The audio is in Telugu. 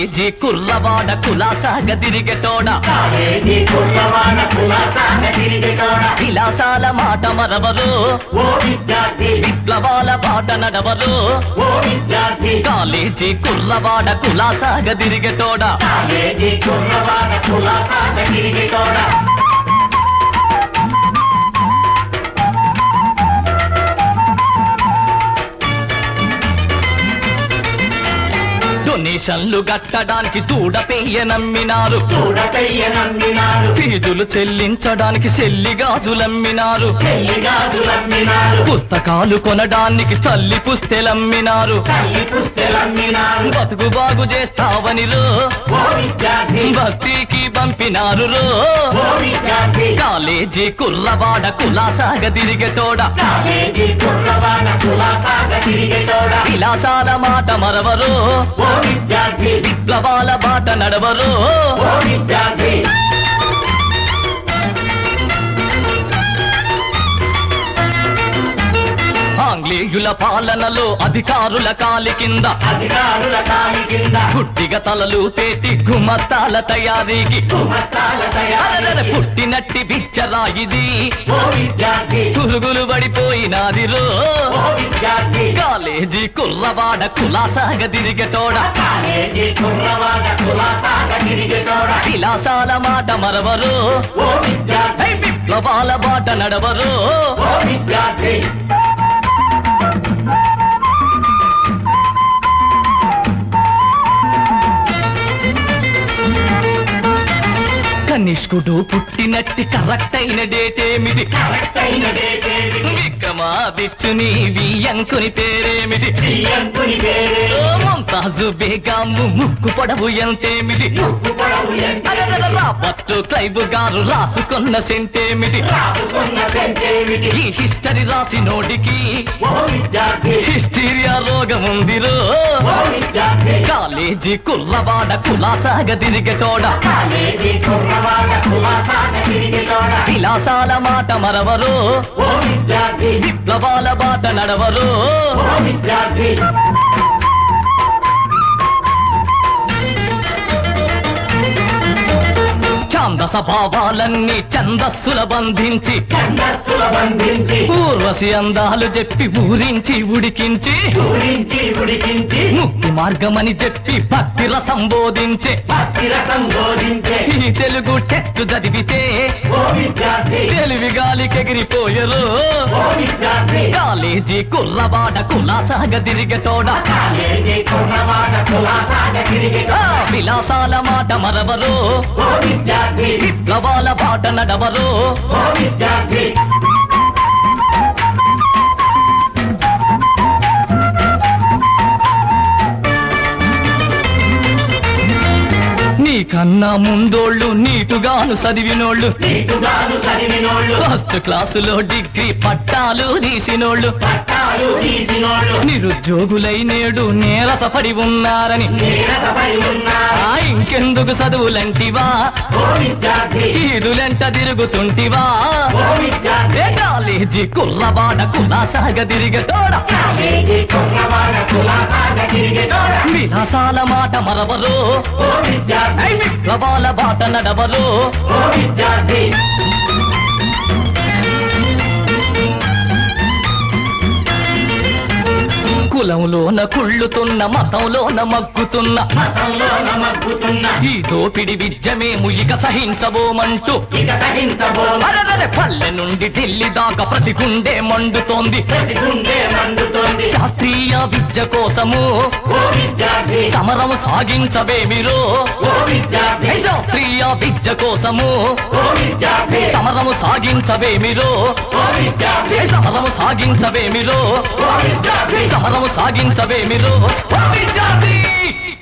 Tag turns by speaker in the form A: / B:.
A: కాలేజీ కుర్రవాడ కులాసాగ తిరిగెటోడ
B: కాలేజీ కుర్రవాడ కులాసాగ తిరిగేటోడ
A: విలాసాల మాట మరవరు
B: ఓ విద్యార్థి
A: విప్లవాల బాట నడవరు
B: ఓ విద్యార్థి
A: కాలేజీ కుర్రవాడ కులాసాగ తిరిగెటోడ
B: కాలేజీ కుర్రవాడ కులాసాగ తిరిగేటోడ
A: డొనేషన్లు కట్టడానికి తూడపెయ్య నమ్మినారు
B: చూడకయ్య నమ్మినారు
A: ఫీజులు చెల్లించడానికి సెల్లి గాజులమ్మినారు
B: చెల్లిగాజులమ్మినారు
A: పుస్తకాలు కొనడానికి తల్లి పుస్తెలమ్మినారు
B: తల్లి పుస్తెలమ్మినారు
A: బతుకు బాగు చేస్తావని రో
B: ఓ విద్యార్థి
A: బస్తీకి పంపినారు రో
B: ఓ విద్యార్థి
A: కాలేజీ కుర్రవాడ కులాసాగ తిరిగెటోడ
B: కాలేజీ కుర్రవాడ కులాసాగ తిరిగేటోడ
A: విలాసాల మాట మరవరు
B: ఓ విద్యార్థి
A: విప్లవాల బాట నడవరు
B: ఓ విద్యార్థి
A: ఆంగ్లేయుల పాలనలో అధికారుల కాలి కింద
B: అధికారుల కాలి కింద
A: పుట్టిగ తలలు పేటి గుమస్తాల తయారీకి
B: గుమస్తాల
A: అరెరెరె
B: తయారీ
A: పుట్టినట్టి బిచ్చరాయిది
B: ఓ విద్యార్థి
A: పురుగులు పడిపోయినాది రో
B: ఓ విద్యార్థి
A: కాలేజీ కుర్రవాడ కులాసాగ తిరిగెటోడ
B: కాలేజీ కుర్రవాడ కులాసాగ తిరిగేటోడ
A: విలాసాల మాట మరవరు
B: ఓ విద్యార్థి
A: ఐ విప్లవాల బాట నడవరు
B: ఓ విద్యార్థి
A: కనిష్కుడు పుట్టినట్టి కరెక్ట్ అయిన డేట్ ఏమిటి
B: కరెక్ట్ అయిన డేటేది
A: విక్రమాదిత్యుని వియ్యంకుని పేరేమిటి
B: బియ్యంకుని పేరే
A: ఓ ముంతాజు బేగాము ముక్కు పొడవు ఎంతేమిటి
B: ఉప్పు పొడవు ఎంత
A: అరెరెరె రాబర్ట్ క్లైబ్ గారు రాసుకున్న సెంటేమిటి
B: రాసుకున్న సెంటేమిటి
A: ఈ హిస్టరీ రాసినోడికి
B: ఓ విద్యార్థి
A: హిస్టీరియా రోగం ఉందిరో
B: ఓ విద్యార్థి
A: కాలేజీ కుర్రవాడ కులాసాగ తిరిగెటోడ
B: కాలేజీ కుర్రవాడ కులాసాగ తిరిగేటోడ
A: విలాసాల మాట మరవరు
B: ఓ విద్యార్థి
A: విప్లవాల బాట నడవరు
B: ఓ విద్యార్థి
A: ఛాందస భావాలన్నీ ఛందస్సుల బంధించి
B: ఛందస్సుల బంధించి
A: ఊర్వశి అందాలు చెప్పి ఊరించి ఉడికించి
B: పూరించి ఉడికించి
A: ముక్తి మార్గమని చెప్పి భక్తి రసం బోధించే
B: భక్తి రసం బోధించే
A: ఈ తెలుగు టెక్స్ట్ చదివితే
B: ఓ విద్యార్థి
A: తెలివి గాలికెగిరిపోయరు
B: ఓ విద్యార్థి
A: కాలేజీ కుర్రవాడ కులాసాగ తిరిగెటోడ
B: కాలేజీ కుర్రవాడ కులాసాగ
A: ఆ
B: తిరిగేటోడ
A: విలాసాల మాట మరవరు
B: ఓ విద్యార్థి
A: విప్లవాల బాట నడవరు
B: ఓ విద్యార్థి
A: నీకన్నా ముందోళ్ళు నీటుగాను చదివినోళ్ళు
B: నీటుగాను చదివినోళ్ళు
A: ఫస్ట్ క్లాసులో డిగ్రీ పట్టాలు తీసినోళ్ళు
B: పట్టాలు తీసినోళ్ళు
A: నిరుద్యోగులై నేడు నేరసపడి ఉన్నారని
B: నీరసపడి ఉన్నారు
A: ఆ ఇంకెందుకు చదువులంటివా
B: ఓ విద్యార్థి
A: ఈదులెంట తిరుగుతుంటివా
B: ఓ విద్యార్థి
A: ఏ కాలేజీ కుర్రబాడ కులాసాగ తిరిగటోడ
B: కాలేజీ కుర్రవాడ కులాసాగ తిరిగేటోడ
A: విలాసాల మాట మరవరు
B: ఓ విద్యార్థి
A: ఐ విప్లవాల బాట నడవరు
B: ఓ విద్యార్థి
A: కులంలోన కుళ్ళుతున్న మతంలోన మగ్గుతున్న
B: మతంలో నమగ్గుతున్న
A: ఈ దోపిడి విద్య మేము ఇక సహించబోమంటూ
B: ఇక సహించబో
A: అరరరే పల్లె నుండి ఢిల్లీ దాకా ప్రతి గుండె మండుతోంది
B: ప్రతి గుండె మండుతోంది
A: శాస్త్రీయ విద్య కోసము
B: ఓ విద్యార్థి
A: సమరం సాగించవే మీరు
B: ఓ విద్యార్థి
A: శాస్త్రీయ విద్య కోసము
B: ఓ విద్యార్థి
A: సమరము సాగించవే మీరు
B: ఓ విద్యార్థి
A: సమరము సాగించవే మీరు
B: ఓ విద్యార్థి
A: సమరము సాగించవే మీరు ఓ విద్యార్థి